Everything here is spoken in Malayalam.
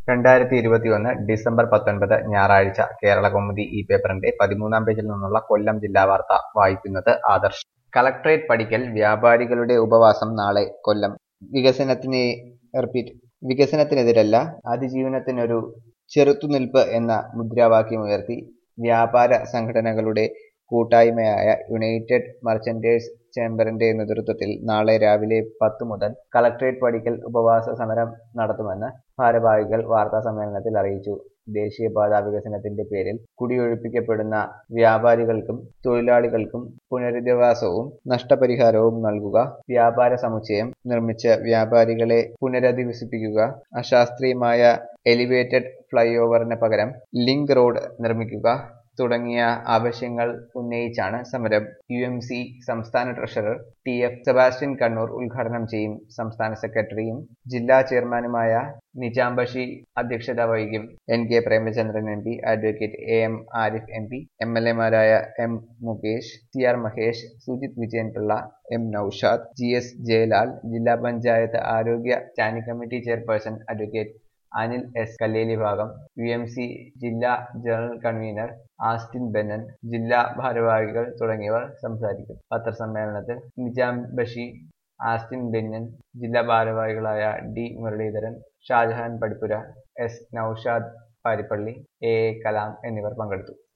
രണ്ടായിരത്തി ഇരുപത്തിയൊന്ന് ഡിസംബർ പത്തൊൻപത് ഞായറാഴ്ച കേരളകൗമുദി ഈ പേപ്പറിന്റെ പതിമൂന്നാം പേജിൽ നിന്നുള്ള കൊല്ലം ജില്ലാ വാർത്ത വായിക്കുന്നത് ആദർശ് കളക്ട്രേറ്റ് പടിക്കൽ വ്യാപാരികളുടെ ഉപവാസം നാളെ കൊല്ലം വികസനത്തിന് റിപ്പീറ്റ് വികസനത്തിനെതിരല്ല അതിജീവനത്തിനൊരു ചെറുത്തുനിൽപ്പ് എന്ന മുദ്രാവാക്യമുയർത്തി വ്യാപാര സംഘടനകളുടെ കൂട്ടായ്മയായ യുണൈറ്റഡ് മർച്ചന്റേഴ്സ് ചേംബറിന്റെ നേതൃത്വത്തിൽ നാളെ രാവിലെ പത്ത് മുതൽ കളക്ട്രേറ്റ് പടിക്കൽ ഉപവാസ സമരം നടത്തുമെന്ന് ഭാരവാഹികൾ വാർത്താ സമ്മേളനത്തിൽ അറിയിച്ചു ദേശീയപാത വികസനത്തിന്റെ പേരിൽ കുടിയൊഴിപ്പിക്കപ്പെടുന്ന വ്യാപാരികൾക്കും തൊഴിലാളികൾക്കും പുനരധിവാസവും നഷ്ടപരിഹാരവും നൽകുക വ്യാപാര സമുച്ചയം നിർമ്മിച്ച് വ്യാപാരികളെ പുനരധിവസിപ്പിക്കുക അശാസ്ത്രീയമായ എലിവേറ്റഡ് ഫ്ലൈ ഓവറിന് പകരം ലിങ്ക് റോഡ് നിർമ്മിക്കുക തുടങ്ങിയ ആവശ്യങ്ങൾ ഉന്നയിച്ചാണ് സമരം യു എം സി സംസ്ഥാന treasurer T F Sebastian Kannur ഉദ്ഘാടനം ചെയ്യും സംസ്ഥാന സെക്രട്ടറിയും ജില്ലാ ചെയർമാനുമായ നിജാം ബഷി അധ്യക്ഷത വഹിക്കും N K Premachandran M P advocate A M Arif M P M L എമാരായ M Mukesh C R Mahesh Sujith Vijayanpillai M Noushad G S Jayalal ജില്ലാ പഞ്ചായത്ത് ആരോഗ്യ standing committee chairperson advocate Anil S Kalleli ഭാഗം യു എം സി ജില്ലാ ജനറൽ കൺവീനർ ആസ്റ്റിൻ ബെന്നൻ ജില്ലാ ഭാരവാഹികൾ തുടങ്ങിയവർ സംസാരിക്കും പത്രസമ്മേളനത്തിൽ നിജാം ബഷി ആസ്റ്റിൻ ബെന്നൻ ജില്ലാ ഭാരവാഹികളായ D Muraleedharan Shajahan Padippura S Noushad Parippally A A Kalam എന്നിവർ പങ്കെടുത്തു